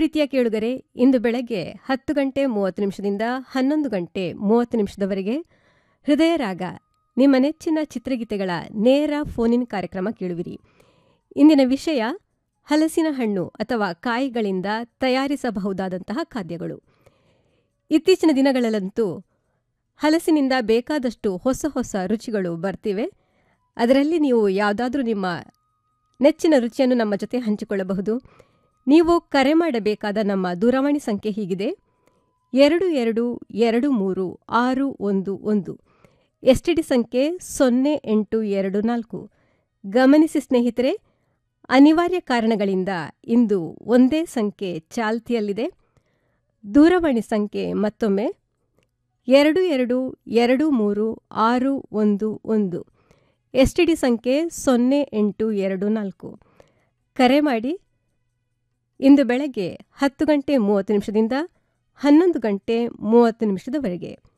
ಪ್ರೀತಿಯ ಕೇಳುಗರೆ ಇಂದು ಬೆಳಗ್ಗೆ ಹತ್ತು ಗಂಟೆ ಮೂವತ್ತು ನಿಮಿಷದಿಂದ ಹನ್ನೊಂದು ಗಂಟೆ ಮೂವತ್ತು ನಿಮಿಷದವರೆಗೆ ಹೃದಯ ರಾಗ ನಿಮ್ಮ ನೆಚ್ಚಿನ ಚಿತ್ರಗೀತೆಗಳ ನೇರ ಫೋನಿನ್ ಕಾರ್ಯಕ್ರಮ ಕೇಳುವಿರಿ ಇಂದಿನ ವಿಷಯ ಹಲಸಿನ ಹಣ್ಣು ಅಥವಾ ಕಾಯಿಗಳಿಂದ ತಯಾರಿಸಬಹುದಾದಂತಹ ಖಾದ್ಯಗಳು ಇತ್ತೀಚಿನ ದಿನಗಳಲ್ಲಂತೂ ಹಲಸಿನಿಂದ ಬೇಕಾದಷ್ಟು ಹೊಸ ಹೊಸ ರುಚಿಗಳು ಬರ್ತಿವೆ ಅದರಲ್ಲಿ ನೀವು ಯಾವುದಾದ್ರೂ ನಿಮ್ಮ ನೆಚ್ಚಿನ ರುಚಿಯನ್ನು ನಮ್ಮ ಜೊತೆ ಹಂಚಿಕೊಳ್ಳಬಹುದು ನೀವು ಕರೆ ಮಾಡಬೇಕಾದ ನಮ್ಮ ದೂರವಾಣಿ ಸಂಖ್ಯೆ ಹೀಗಿದೆ ಎರಡು ಎರಡು ಎರಡು ಮೂರು ಆರು ಒಂದು ಒಂದು ಎಸ್ ಟಿ ಡಿ ಸಂಖ್ಯೆ ಸೊನ್ನೆ ಎಂಟು ಎರಡು ನಾಲ್ಕು ಗಮನಿಸಿ ಸ್ನೇಹಿತರೆ ಅನಿವಾರ್ಯ ಕಾರಣಗಳಿಂದ ಇಂದು ಒಂದೇ ಸಂಖ್ಯೆ ಚಾಲ್ತಿಯಲ್ಲಿದೆ ದೂರವಾಣಿ ಸಂಖ್ಯೆ ಮತ್ತೊಮ್ಮೆ ಎರಡು ಎರಡು ಎರಡು ಮೂರು ಆರು ಒಂದು ಒಂದು ಎಸ್ ಟಿ ಡಿ ಸಂಖ್ಯೆ ಸೊನ್ನೆ ಎಂಟು ಎರಡು ನಾಲ್ಕು ಕರೆ ಮಾಡಿ ಇಂದು ಬೆಳಗ್ಗೆ ಹತ್ತು ಗಂಟೆ ಮೂವತ್ತು ನಿಮಿಷದಿಂದ ಹನ್ನೊಂದು ಗಂಟೆ ಮೂವತ್ತು ನಿಮಿಷದವರೆಗೆ